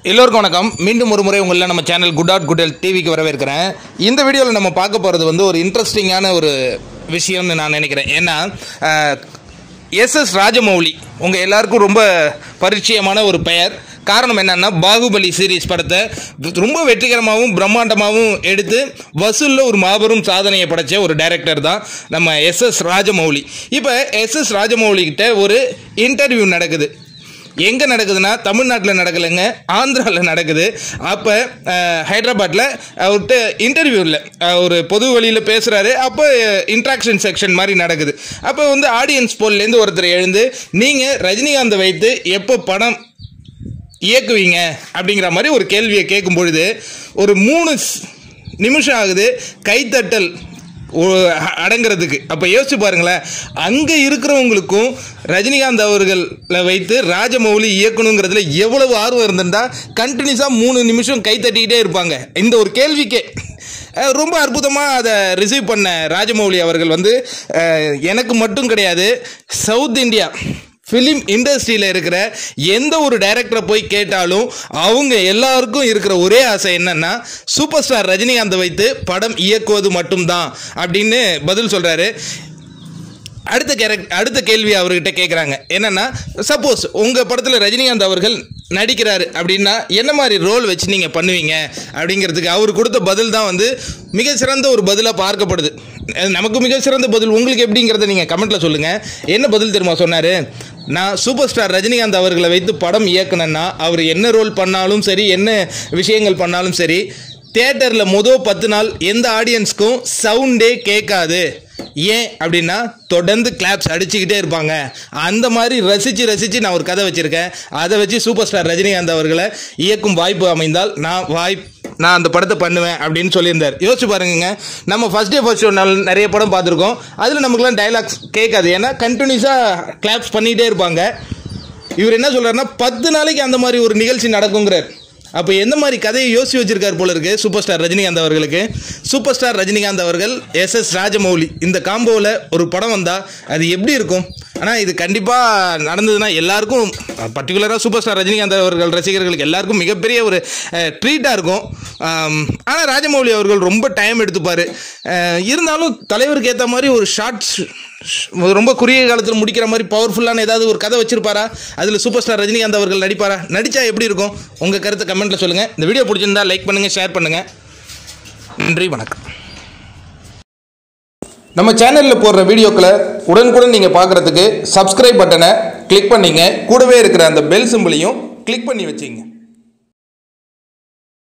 எல்லோருக்கும் வணக்கம் மீண்டும் ஒரு முறை உங்களை நம்ம channel good ad good health டிவிக்கு வரவேற்கிறேன் இந்த வீடியோவில் நம்ம பார்க்க போகிறது வந்து ஒரு இன்ட்ரெஸ்டிங்கான ஒரு விஷயம்னு நான் நினைக்கிறேன் ஏன்னா எஸ் எஸ் ராஜமௌலி உங்கள் எல்லாருக்கும் ரொம்ப பரிச்சயமான ஒரு பெயர் காரணம் என்னன்னா பாகுபலி சீரிஸ் படத்தை ரொம்ப வெற்றிகரமாகவும் பிரம்மாண்டமாகவும் எடுத்து வசூலில் ஒரு மாபெரும் சாதனையை படைச்ச ஒரு டைரக்டர் தான் நம்ம எஸ் எஸ் ராஜமௌலி இப்போ எஸ் எஸ் ராஜமௌலி கிட்ட ஒரு இன்டர்வியூ நடக்குது எங்கே நடக்குதுன்னா தமிழ்நாட்டில் நடக்கலைங்க ஆந்திராவில் நடக்குது அப்போ ஹைதராபாத்தில் அவர்கிட்ட இன்டர்வியூ இல்லை ஒரு பொது வழியில் பேசுகிறாரு அப்போ இன்ட்ராக்ஷன் செக்ஷன் மாதிரி நடக்குது அப்போ வந்து ஆடியன்ஸ் போல்லேருந்து ஒருத்தர் எழுந்து நீங்கள் ரஜினிகாந்தை வைத்து எப்போ படம் இயக்குவீங்க அப்படிங்கிற மாதிரி ஒரு கேள்வியை கேட்கும் பொழுது ஒரு மூணு ஸ்- நிமிஷம் ஆகுது கைத்தட்டல் ஒ- அடங்குறதுக்கு அப்போ யோசிச்சு பாருங்களேன் அங்கே இருக்கிறவங்களுக்கும் ரஜினிகாந்த் அவர்களை வைத்து ராஜமௌலி இயக்கணுங்கிறதுல எவ்வளவு ஆர்வம் இருந்திருந்தா கண்டினியூஸாக மூணு நிமிஷம் கை தட்டிக்கிட்டே இருப்பாங்க இந்த ஒரு கேள்விக்கே அஹ், ரொம்ப அற்புதமாக அதை ரிசீவ் பண்ண ராஜமௌலி அவர்கள் வந்து அஹ், எனக்கு மட்டும் கிடையாது சவுத் இந்தியா ஃபிலிம் இண்டஸ்ட்ரியில் இருக்கிற எந்த ஒரு டைரக்டரை போய் கேட்டாலும் அவங்க எல்லாருக்கும் இருக்கிற ஒரே ஆசை என்னன்னா சூப்பர் ஸ்டார் ரஜினிகாந்தை வைத்து படம் இயக்குவது மட்டும்தான் அப்படின்னு பதில் சொல்கிறாரு அடுத்த கேரக்ட் அடுத்த கேள்வி அவர்கிட்ட கேட்குறாங்க என்னன்னா சப்போஸ் உங்கள் படத்தில் ரஜினிகாந்த் அவர்கள் நடிக்கிறாரு அப்படின்னா என்ன மாதிரி ரோல் வச்சு நீங்கள் பண்ணுவீங்க அப்படிங்கிறதுக்கு அவர் கொடுத்த பதில் தான் வந்து மிக சிறந்த ஒரு பதிலாக பார்க்கப்படுது அஹ் நமக்கு மிக சிறந்த பதில் உங்களுக்கு எப்படிங்கிறத நீங்கள் கமெண்ட்டில் சொல்லுங்கள் என்ன பதில் தெரியுமா சொன்னார் நான் சூப்பர் ஸ்டார் ரஜினிகாந்த் அவர்களை வைத்து படம் இயக்குனேன்னா அவர் என்ன ரோல் பண்ணாலும் சரி என்ன விஷயங்கள் பண்ணாலும் சரி தியேட்டரில் மொதல் பத்து நாள் எந்த ஆடியன்ஸ்க்கும் சவுண்டே கேட்காது ஏன் அப்படின்னா தொடர்ந்து கிளாப்ஸ் அடிச்சுக்கிட்டே இருப்பாங்க அந்த மாதிரி ரசித்து ரசித்து நான் ஒரு கதை வச்சுருக்கேன் அதை வச்சு சூப்பர் ஸ்டார் ரஜினிகாந்த் அவர்களை இயக்கும் வாய்ப்பு அமைந்தால் நான் வாய்ப் நான் அந்த படத்தை பண்ணுவேன் அப்படின்னு சொல்லியிருந்தார் யோசிச்சு பாருங்க நம்ம ஃபர்ஸ்ட் டே ஃபர்ஸ்ட் ஷோ நாள் நிறைய படம் பார்த்துருக்கோம் அதில் நமக்குலாம் டைலாக்ஸ் கேட்காது ஏன்னா கண்டினியூஸாக கிளாப்ஸ் பண்ணிகிட்டே இருப்பாங்க இவர் என்ன சொல்றாருன்னா பத்து நாளைக்கு அந்த மாதிரி ஒரு நிகழ்ச்சி நடக்குங்கிறார் அப்போ எந்த மாதிரி கதையை யோசிச்சு வச்சிருக்கார் போல இருக்கு சூப்பர் ஸ்டார் ரஜினிகாந்த் அவர்களுக்கு சூப்பர் ஸ்டார் ரஜினிகாந்த் அவர்கள் எஸ் எஸ் ராஜமௌலி இந்த காம்போவில் ஒரு படம் வந்தால் அது எப்படி இருக்கும் ஆனால் இது கண்டிப்பாக நடந்ததுன்னா எல்லாருக்கும் பர்டிகுலராக சூப்பர் ஸ்டார் ரஜினிகாந்த் அவர்கள் ரசிகர்களுக்கு எல்லாருக்கும் மிகப்பெரிய ஒரு ட்ரீட்டாக இருக்கும் ஆனால் ராஜமௌலி அவர்கள் ரொம்ப டைம் எடுத்துப்பார் இருந்தாலும் தலைவருக்கு ஏற்ற மாதிரி ஒரு ஷார்ட்ஸ் ரொம்ப குறுகிய காலத்தில் முடிக்கிற மாதிரி பவர்ஃபுல்லான ஏதாவது ஒரு கதை வச்சிருப்பாரா அதில் சூப்பர் ஸ்டார் ரஜினிகாந்த் அவர்கள் நடிப்பாரா நடிச்சா எப்படி இருக்கும் உங்கள் கருத்தை கமெண்ட்டில் சொல்லுங்கள் இந்த வீடியோ பிடிச்சிருந்தா லைக் பண்ணுங்கள் ஷேர் பண்ணுங்கள் நன்றி வணக்கம் நம்ம சேனலில் போடுற வீடியோக்களை உடனுக்குடன் நீங்கள் பார்க்குறதுக்கு சப்ஸ்கிரைப் பட்டனை கிளிக் பண்ணிங்க கூடவே இருக்கிற அந்த பெல் சிம்பிளையும் கிளிக் பண்ணி வச்சிங்க